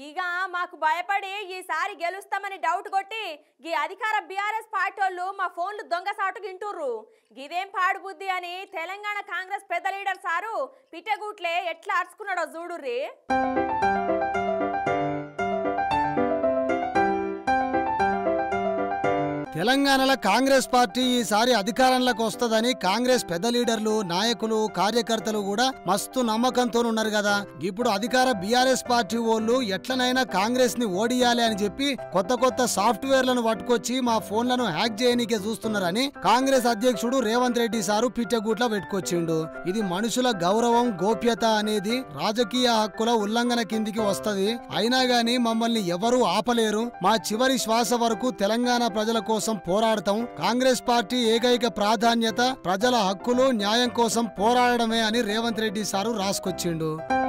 ఇక మాకు భయపడి ఈసారి గెలుస్తామని డౌట్ కొట్టి ఈ అధికార బీఆర్ఎస్ పార్టీ వాళ్ళు మా ఫోన్లు దొంగ సాటుకు ఇంటుర్రు గిదేం పాడు బుద్ధి అని తెలంగాణ కాంగ్రెస్ పెద్ద లీడర్ సారు పిట్టగూట్లే ఎట్లా అరుచుకున్నాడో చూడుర్రి తెలంగాణలో కాంగ్రెస్ పార్టీ ఈసారి అధికారంలోకి వస్తదని కాంగ్రెస్ పెద్ద లీడర్లు నాయకులు కార్యకర్తలు కూడా మస్తు నమ్మకంతో ఉన్నారు కదా ఇప్పుడు అధికార బీఆర్ఎస్ పార్టీ వాళ్ళు ఎట్లనైనా కాంగ్రెస్ ని ఓడియాలి అని చెప్పి కొత్త కొత్త సాఫ్ట్వేర్లను పట్టుకొచ్చి మా ఫోన్లను హ్యాక్ చేయనీకే చూస్తున్నారని కాంగ్రెస్ అధ్యక్షుడు రేవంత్ రెడ్డి సారు పిట్టగూట్ల పెట్టుకొచ్చిండు ఇది మనుషుల గౌరవం గోప్యత అనేది రాజకీయ హక్కుల ఉల్లంఘన కిందికి వస్తది అయినా గాని మమ్మల్ని ఎవరూ ఆపలేరు మా చివరి శ్వాస వరకు తెలంగాణ ప్రజల కోసం పోరాడతాం కాంగ్రెస్ పార్టీ ఏకైక ప్రాధాన్యత ప్రజల హక్కులు న్యాయం కోసం పోరాడడమే అని రేవంత్ రెడ్డి సారు రాసుకొచ్చిండు